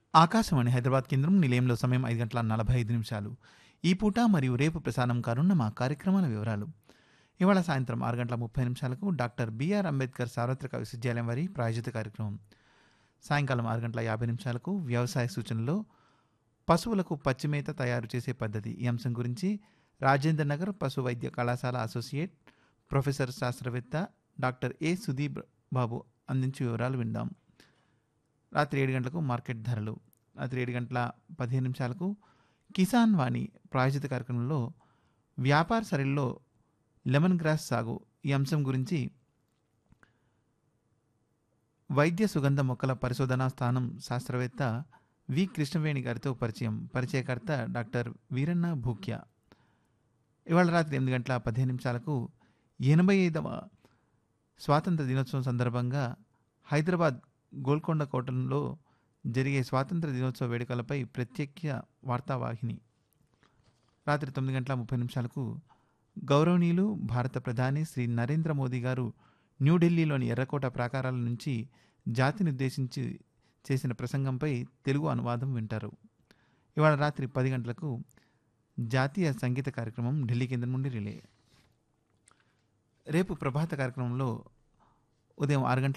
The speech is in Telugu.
ఆకాశవాణి హైదరాబాద్ కేంద్రం నిలయంలో సమయం ఐదు గంటల నలభై ఐదు నిమిషాలు ఈ పూట మరియు రేపు ప్రసారం కానున్న మా కార్యక్రమాల వివరాలు ఇవాళ సాయంత్రం ఆరు గంటల ముప్పై నిమిషాలకు డాక్టర్ బిఆర్ అంబేద్కర్ సార్వత్రిక విశ్వవిద్యాలయం వారి ప్రాయోజిత కార్యక్రమం సాయంకాలం ఆరు గంటల యాభై నిమిషాలకు వ్యవసాయ సూచనలో పశువులకు పచ్చిమేత తయారు చేసే పద్ధతి ఈ అంశం గురించి రాజేంద్ర నగర్ పశు వైద్య కళాశాల అసోసియేట్ ప్రొఫెసర్ శాస్త్రవేత్త డాక్టర్ ఏ సుదీప్ బాబు అందించే వివరాలు విందాం రాత్రి ఏడు గంటలకు మార్కెట్ ధరలు రాత్రి ఏడు గంటల పదిహేను నిమిషాలకు కిసాన్ వాణి ప్రాయోజిత కార్యక్రమంలో వ్యాపార సరళిలో లెమన్ గ్రాస్ సాగు ఈ అంశం గురించి వైద్య సుగంధ మొక్కల పరిశోధనా స్థానం శాస్త్రవేత్త వి కృష్ణవేణి గారితో పరిచయం పరిచయకర్త డాక్టర్ వీరన్న భూక్య ఇవాళ రాత్రి ఎనిమిది గంటల పదిహేను నిమిషాలకు ఎనభై ఐదవ స్వాతంత్ర దినోత్సవం సందర్భంగా హైదరాబాద్ గోల్కొండ కోటలో జరిగే స్వాతంత్ర దినోత్సవ వేడుకలపై ప్రత్యేక వార్తావాహిని రాత్రి తొమ్మిది గంటల ముప్పై నిమిషాలకు గౌరవనీయులు భారత ప్రధాని శ్రీ నరేంద్ర మోదీ గారు న్యూఢిల్లీలోని ఎర్రకోట ప్రాకారాల నుంచి జాతిని ఉద్దేశించి చేసిన ప్రసంగంపై తెలుగు అనువాదం వింటారు ఇవాళ రాత్రి పది గంటలకు జాతీయ సంగీత కార్యక్రమం ఢిల్లీ కేంద్రం నుండి రిలే రేపు ప్రభాత కార్యక్రమంలో ఉదయం ఆరు గంటల